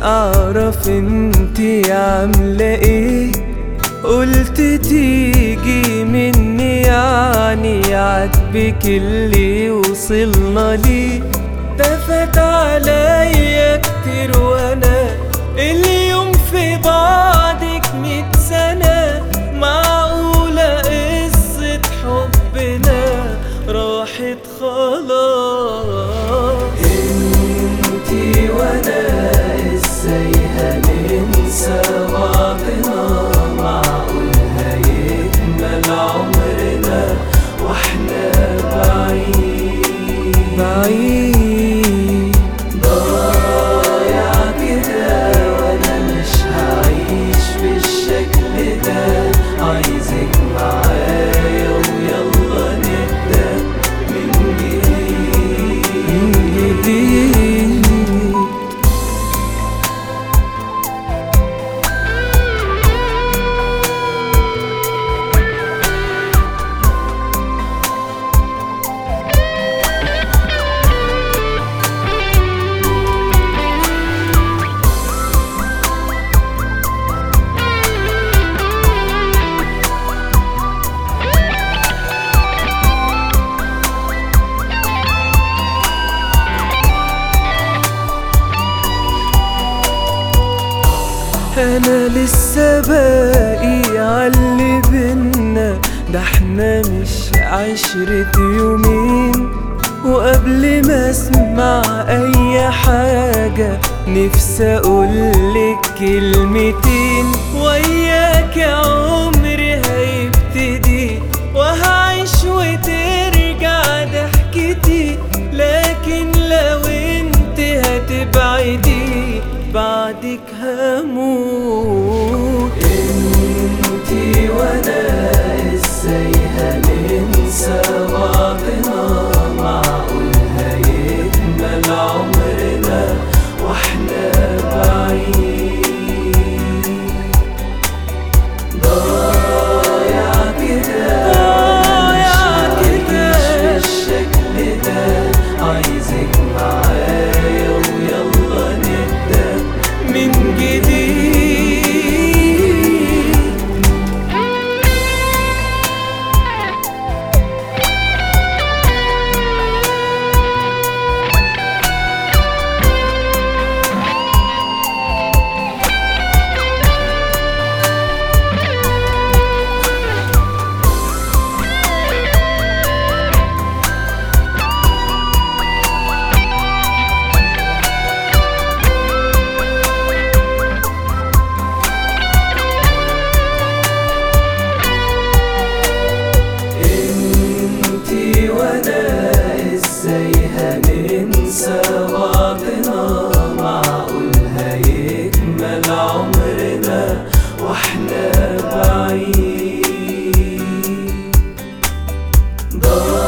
اعرف انتي عاملة ايه قلت تيجي مني يعني عاتبك اللي وصلنا ليه ده فات عليا كتير وانا اليوم في بعدك ميت سنة معقولة قصة حبنا راحت خلاص انتي وانا ازاي هننسى بعضنا معقول هيكمل عمرنا واحنا بعيد بعيد ضايع كده وانا مش هعيش بالشكل ده عايزك معايا ويلا نبدأ من جديد من جديد انا لسه باقي عاللي بينا ده احنا مش عشرة يومين وقبل ما اسمع اي حاجة نفسي اقولك كلمتين وياك يا عمري هيبتدي وهعيش وترجع ضحكتي لكن لو انت هتبعدي بعدك هموت انتي وانا ازاي هننسى بعضنا معقول هيكمل عمرنا واحنا بعيد ضايع كده ضايع كده بالشكل ده عايزك معايا ويلا نبدأ من جديد انتي وانا ازاي هننسى بعضنا معقول هيكمل عمرنا واحنا بعيد ضايع